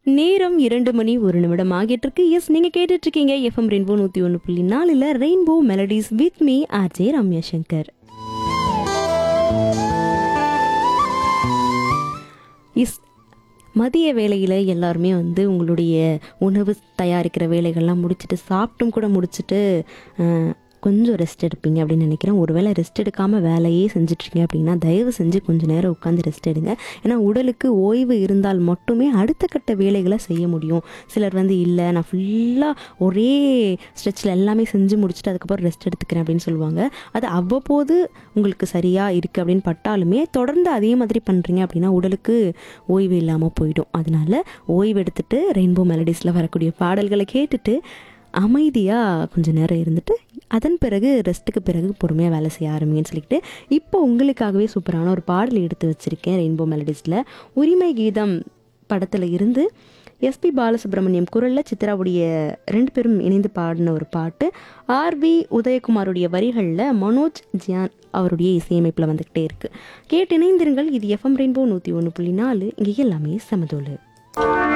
நேரம் இரண்டு மணி ஒரு நிமிடம் ஆகிட்டு இருக்கு எஸ் நீங்க கேட்டுட்டு இருக்கீங்க எஃப்எம் ரெயின்போ நூத்தி ஒன்று புள்ளி நாலுல rainbow melodies with me RJ Ramya Shankar is மதிய வேளையில் எல்லாருமே வந்து உங்களுடைய உணவு தயாரிக்கிற வேலைகள்லாம் முடிச்சுட்டு சாப்பிட்டும் கூட முடிச்சுட்டு அஹ், கொஞ்சம் ரெஸ்ட் எடுப்பீங்க அப்படின்னு நினைக்கிறேன் ஒருவேளை ரெஸ்ட் எடுக்காமல் வேலையே செஞ்சிட்ருக்கீங்க அப்படின்னா தயவு செஞ்சு கொஞ்சம் நேரம் உட்காந்து ரெஸ்ட் எடுங்க ஏன்னா உடலுக்கு ஓய்வு இருந்தால் மட்டுமே அடுத்த கட்ட வேலைகளை செய்ய முடியும் சிலர் வந்து இல்லை நான் ஃபுல்லாக ஒரே ஸ்ட்ரெச்சில் எல்லாமே செஞ்சு முடிச்சுட்டு அதுக்கப்புறம் ரெஸ்ட் எடுத்துக்கிறேன் அப்படின்னு சொல்லுவாங்க அது அவ்வப்போது உங்களுக்கு சரியாக இருக்குது அப்படின்னு பட்டாலுமே தொடர்ந்து அதே மாதிரி பண்ணுறீங்க அப்படின்னா உடலுக்கு ஓய்வு இல்லாமல் போயிடும் அதனால ஓய்வு எடுத்துட்டு ரெயின்போ மெலடிஸில் வரக்கூடிய பாடல்களை கேட்டுட்டு அமைதியாக கொஞ்சம் நேரம் இருந்துட்டு அதன் பிறகு ரெஸ்ட்டுக்கு பிறகு பொறுமையாக வேலை செய்ய ஆரம்பிங்கன்னு சொல்லிட்டு இப்போ உங்களுக்காகவே சூப்பரான ஒரு பாடல் எடுத்து வச்சுருக்கேன் ரெயின்போ மெலடிஸில் உரிமை கீதம் படத்தில் இருந்து எஸ்பி பாலசுப்ரமணியம் குரலில் சித்ராவுடைய ரெண்டு பேரும் இணைந்து பாடின ஒரு பாட்டு ஆர்வி உதயகுமாருடைய வரிகளில் மனோஜ் ஜியான் அவருடைய இசையமைப்பில் வந்துக்கிட்டே இருக்குது கேட்டு இணைந்திருங்கள் இது எஃப்எம் ரெயின்போ நூற்றி ஒன்று புள்ளி நாலு இங்கே எல்லாமே சமதோலு